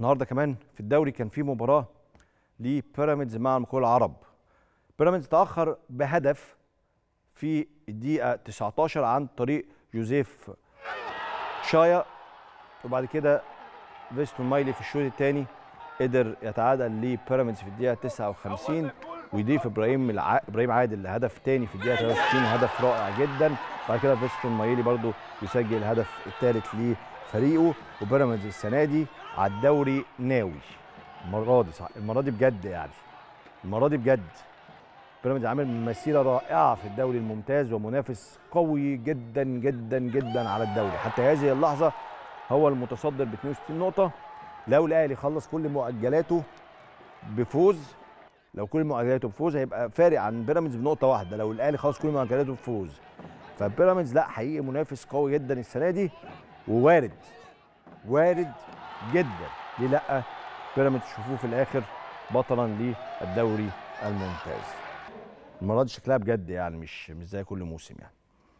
النهارده كمان في الدوري كان في مباراه لبيراميدز مع المقاول العرب بيراميدز تاخر بهدف في الدقيقه 19 عن طريق جوزيف شايا وبعد كده فيستون مايلي في الشوط الثاني قدر يتعادل لبيراميدز في الدقيقه 59 ويضيف ابراهيم الع... ابراهيم عادل هدف ثاني في الدقيقه 63 هدف رائع جدا بعد كده فيستون مايلي برضو يسجل الهدف الثالث لفريقه وبيراميدز السنه دي على الدوري ناوي المره دي صح المره دي بجد يعني المره دي بجد بيراميدز عامل مسيره رائعه في الدوري الممتاز ومنافس قوي جدا جدا جدا على الدوري حتى هذه اللحظه هو المتصدر ب 62 نقطه لو الاهلي خلص كل مؤجلاته بفوز لو كل مؤجلاته بفوز هيبقى فارق عن بيراميدز بنقطه واحده لو الاهلي خلص كل مؤجلاته بفوز فبيراميدز لا حقيقي منافس قوي جدا السنه دي ووارد وارد جدا ليه لا بيراميدز تشوفوه في الاخر بطلا للدوري الممتاز المره دي شكلها بجد يعني مش مش زي كل موسم يعني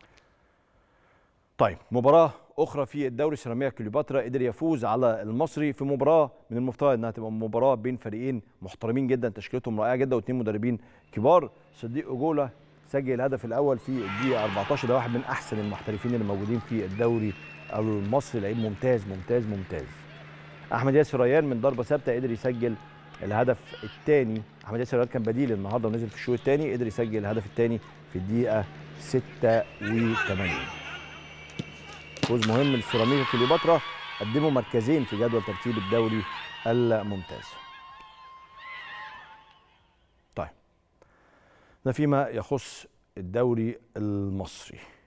طيب مباراة أخرى في الدوري سيراميكا كليوباترا قدر يفوز على المصري في مباراة من المفترض إنها تبقى مباراة بين فريقين محترمين جدا تشكيلتهم رائعة جدا واثنين مدربين كبار صديق أجولا سجل الهدف الأول في الدقيقة 14 ده واحد من أحسن المحترفين اللي موجودين في الدوري المصري لعيب ممتاز ممتاز ممتاز أحمد ياسر ريان من ضربة ثابتة قدر يسجل الهدف الثاني أحمد ياسر ريان كان بديل النهارده ونزل في الشوط الثاني قدر يسجل الهدف الثاني في الدقيقة 86 فوز مهم للسيراميكا كليوباترا قدموا مركزين في جدول ترتيب الدوري الممتاز. طيب ده فيما يخص الدوري المصري.